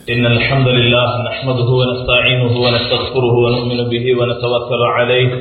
إن الحمد لله نحمده ونستعينه ونستغفره ونؤمن به ونتوكل عليه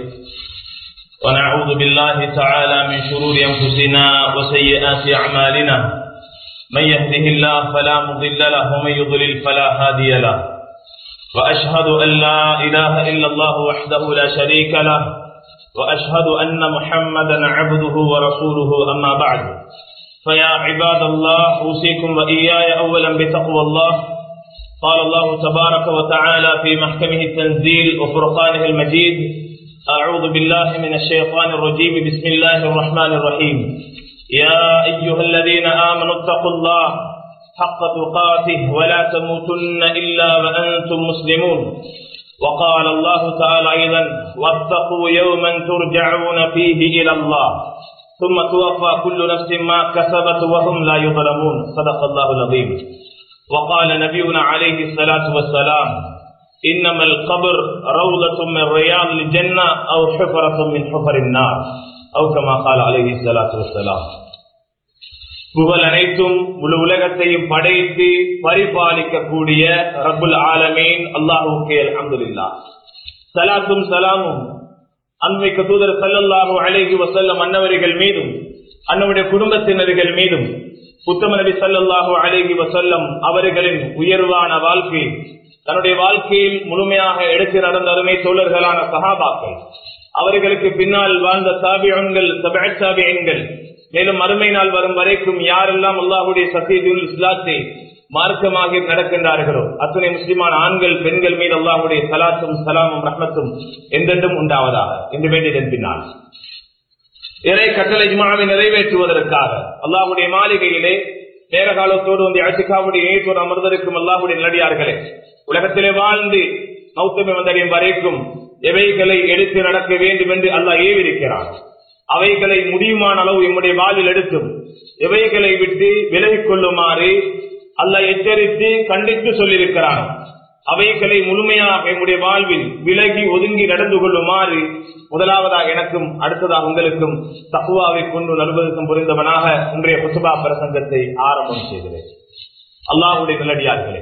ونعوذ بالله تعالى من شرور أنفسنا وسيئات أعمالنا من يهده الله فلا مضل له ومن يضلل فلا هادي له وأشهد أن لا إله إلا الله وحده لا شريك له وأشهد أن محمدا عبده ورسوله أما بعد فيا عباد الله أوصيكم وإياي أولا بتقوى الله قال الله تبارك وتعالى في محكمه التنزيل وفرقانه المجيد أعوذ بالله من الشيطان الرجيم بسم الله الرحمن الرحيم يا أيها الذين آمنوا اتقوا الله حق تقاته ولا تموتن إلا وأنتم مسلمون وقال الله تعالى أيضا واتقوا يوما ترجعون فيه إلى الله ثم توفى كل نفس ما كسبت وهم لا يظلمون صدق الله العظيم وقال نبينا عليه الصلاة والسلام إنما القبر روضة من رياض الجنة أو حفرة من حفر النار أو كما قال عليه الصلاة والسلام புகழ் அனைத்தும் முழு உலகத்தையும் படைத்து பரிபாலிக்கக்கூடிய ரபுல் ஆலமீன் அல்லாஹுக்கு அலமதுல்லா சலாத்தும் சலாமும் அன்மைக்க தூதர் சல்லல்லாஹு அழகி வசல்லம் அன்னவர்கள் மீதும் அன்னவுடைய குடும்பத்தினர்கள் மீதும் உத்தம நபி சல்லாஹு அழகி வசல்லம் அவர்களின் உயர்வான வாழ்க்கை தன்னுடைய வாழ்க்கையில் முழுமையாக எடுத்து நடந்த அருமை தோழர்களான சகாபாக்கள் அவர்களுக்கு பின்னால் வாழ்ந்த சாபியன்கள் சாபியன்கள் மேலும் அருமை நாள் வரும் வரைக்கும் யாரெல்லாம் அல்லாஹுடைய சத்தியதுல் இஸ்லாத்தை மார்க்கமாக நடக்கின்றார்களோ அத்தனை முஸ்லிமான ஆண்கள் பெண்கள் மீது அல்லாஹுடைய சலாத்தும் சலாமும் ரஹ்மத்தும் என்றென்றும் உண்டாவதாக என்று வேண்டியதன் பின்னால் இறை கட்டளை ஜிமாவை நிறைவேற்றுவதற்காக அல்லாஹுடைய மாளிகையிலே நேர காலத்தோடு வந்து அசிகாவுடைய ஏற்றோடு அமர்ந்திருக்கும் அல்லாஹுடைய நடிகார்களே உலகத்திலே வாழ்ந்து மௌத்தமை வந்தடையும் வரைக்கும் எவைகளை எடுத்து நடக்க வேண்டும் என்று அல்லாஹ் ஏவிருக்கிறான் அவைகளை முடியுமான அளவு எம்முடைய வாழ்வில் எடுத்தும் எவைகளை விட்டு விலகிக் கொள்ளுமாறு அல்ல எச்சரித்து கண்டித்து சொல்லியிருக்கிறான் அவைகளை முழுமையாக எம்முடைய வாழ்வில் விலகி ஒதுங்கி நடந்து கொள்ளுமாறு முதலாவதாக எனக்கும் அடுத்ததாக உங்களுக்கும் தகுவாவை கொண்டு நல்வதற்கும் புரிந்தவனாக இன்றைய புசுபா பிரசங்கத்தை ஆரம்பம் செய்கிறேன் அல்லாஹுடைய நல்லடியார்களே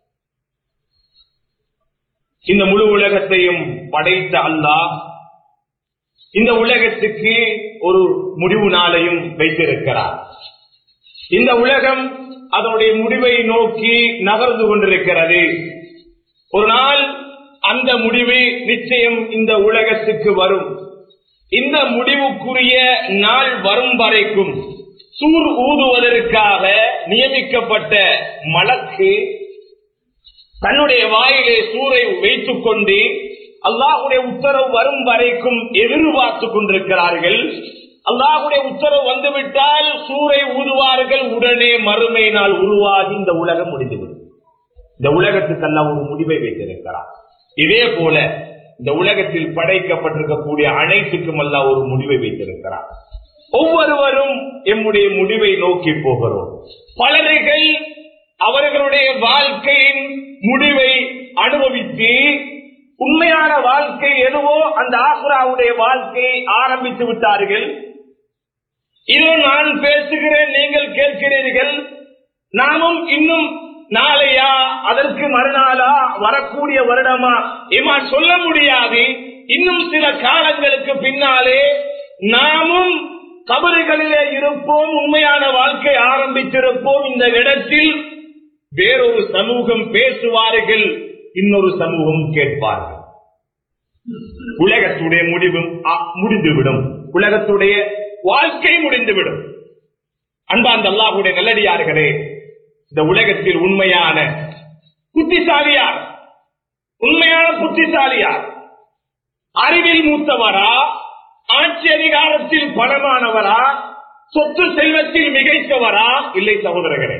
இந்த முழு உலகத்தையும் படைத்த அல்லாஹ் இந்த உலகத்துக்கு ஒரு முடிவு நாளையும் வைத்திருக்கிறார் இந்த உலகம் அதனுடைய முடிவை நோக்கி நகர்ந்து கொண்டிருக்கிறது ஒரு நாள் அந்த முடிவு நிச்சயம் இந்த உலகத்துக்கு வரும் இந்த முடிவுக்குரிய நாள் வரும் வரைக்கும் சூர் ஊதுவதற்காக நியமிக்கப்பட்ட மலக்கு தன்னுடைய வாயிலே சூரை வைத்துக் கொண்டு அல்லாஹுடைய உத்தரவு வரும் வரைக்கும் எதிர்பார்த்துக் கொண்டிருக்கிறார்கள் அல்லாஹுடைய உத்தரவு வந்துவிட்டால் சூறை ஊதுவார்கள் உடனே மறுமை நாள் உருவாகி இந்த உலகம் முடிந்துவிடும் இந்த உலகத்துக்கெல்லாம் ஒரு முடிவை வைத்திருக்கிறார் இதே போல இந்த உலகத்தில் படைக்கப்பட்டிருக்கக்கூடிய அனைத்துக்கும் அல்ல ஒரு முடிவை வைத்திருக்கிறார் ஒவ்வொருவரும் எம்முடைய முடிவை நோக்கி போகிறோம் பலர்கள் அவர்களுடைய வாழ்க்கையின் முடிவை அனுபவித்து உண்மையான வாழ்க்கை எதுவோ அந்த ஆசுராவுடைய வாழ்க்கையை ஆரம்பித்து விட்டார்கள் இதோ நான் பேசுகிறேன் நீங்கள் கேட்கிறீர்கள் நாமும் இன்னும் நாளையா அதற்கு மறுநாளா வரக்கூடிய வருடமா இமா சொல்ல முடியாது இன்னும் சில காலங்களுக்கு பின்னாலே நாமும் கபறுகளிலே இருப்போம் உண்மையான வாழ்க்கை ஆரம்பித்திருப்போம் இந்த இடத்தில் வேறொரு சமூகம் பேசுவார்கள் இன்னொரு சமூகம் கேட்பார்கள் உலகத்துடைய முடிவு முடிந்துவிடும் உலகத்துடைய வாழ்க்கை முடிந்துவிடும் அன்பாந்த அல்லாஹுடைய நல்லடியார்களே இந்த உலகத்தில் உண்மையான புத்திசாலியார் உண்மையான புத்திசாலியார் அறிவில் மூத்தவரா ஆட்சி அதிகாரத்தில் பணமானவரா சொத்து செல்வத்தில் மிகைத்தவரா இல்லை சகோதரர்களே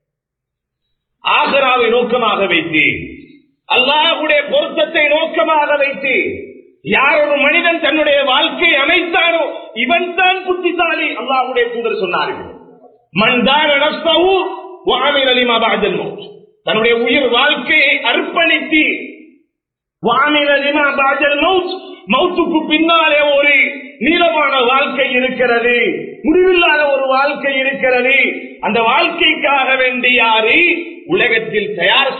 ஆகராவை நோக்கமாக வைத்து அல்லாஹுடைய பொருத்தத்தை நோக்கமாக வைத்து யார் ஒரு மனிதன் தன்னுடைய வாழ்க்கை அமைத்தாரோ இவன் தான் புத்திசாலி அல்லாஹுடைய தூதர் சொன்னார்கள் மண்தான் தன்னுடைய உயிர் வாழ்க்கையை அர்ப்பணித்து மௌத்துக்கு பின்னாலே ஒரு நீளமான வாழ்க்கை இருக்கிறது முடிவில்லாத ஒரு வாழ்க்கை இருக்கிறது அந்த வாழ்க்கைக்காக வேண்டி யாரு உலகத்தில் தயார்